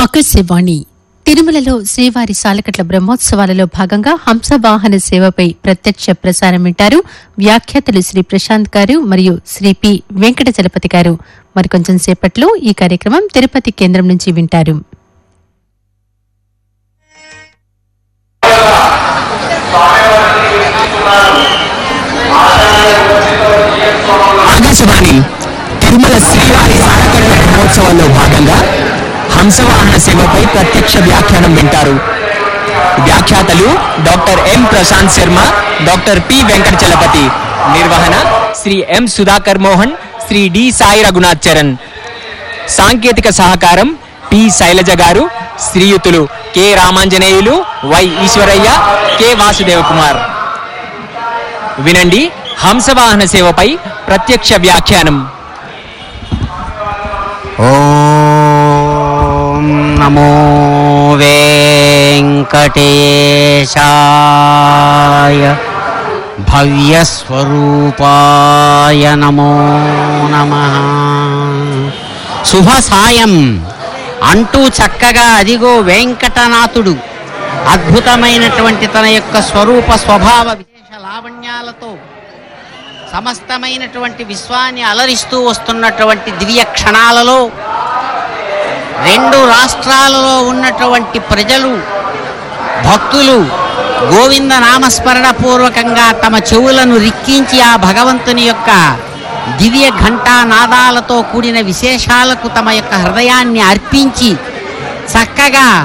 ఆకాశవాణి తిరుమలలో శ్రీవారి సాలకట్ల బ్రహ్మోత్సవాలలో భాగంగా హంసవాహన సేవపై ప్రత్యక్ష ప్రసారం వింటారు వ్యాఖ్యాతలు శ్రీ ప్రశాంత్ గారు మరియు శ్రీ పి వెంకట చలపతి గారు మరికొంచెం సేపట్లో ఈ కార్యక్రమం తిరుపతి కేంద్రం నుంచి వింటారు ఆకాశవాణి తిరుమల శ్రీవారి సారకట్ల బ్రహ్మోత్సవాల్లో భాగంగా హంసవాహన సేవపై ప్రత్యక్ష వ్యాఖ్యానం వింటారు వ్యాఖ్యాతలు doctor M Prashant Sharma doctor P Venkata Chalapathi నిర్వహణ శ్రీ ఎం సుధాకర్ మోహన్ శ్రీ డి సాయి రఘునాథ్ చరణ్ సాంకేతిక సహకారం పి శైలజ గారు శ్రీయుతులు K Ramanjaneyulu Y Eswaraiah K Vasudeva Kumar వినండి హంసవాహన సేవపై ప్రత్యక్ష వ్యాఖ్యానం ఓం నమో వెంకటేశాయ భవ్యస్వరూపాయ నమో నమ శుభ సాయం అంటూ చక్కగా అదిగో వెంకటనాథుడు అద్భుతమైనటువంటి తన యొక్క స్వరూప స్వభావ విశేష లావణ్యాలతో సమస్తమైనటువంటి విశ్వాన్ని అలరిస్తూ వస్తున్నటువంటి దివ్య క్షణాలలో రెండు రాష్ట్రాలలో ఉన్నటువంటి ప్రజలు భక్తులు గోవింద నామస్మరణ పూర్వకంగా తమ చెవులను రిక్కించి ఆ భగవంతుని యొక్క దివ్య ఘంటా నాదాలతో కూడిన విశేషాలకు తమ యొక్క హృదయాన్ని అర్పించి చక్కగా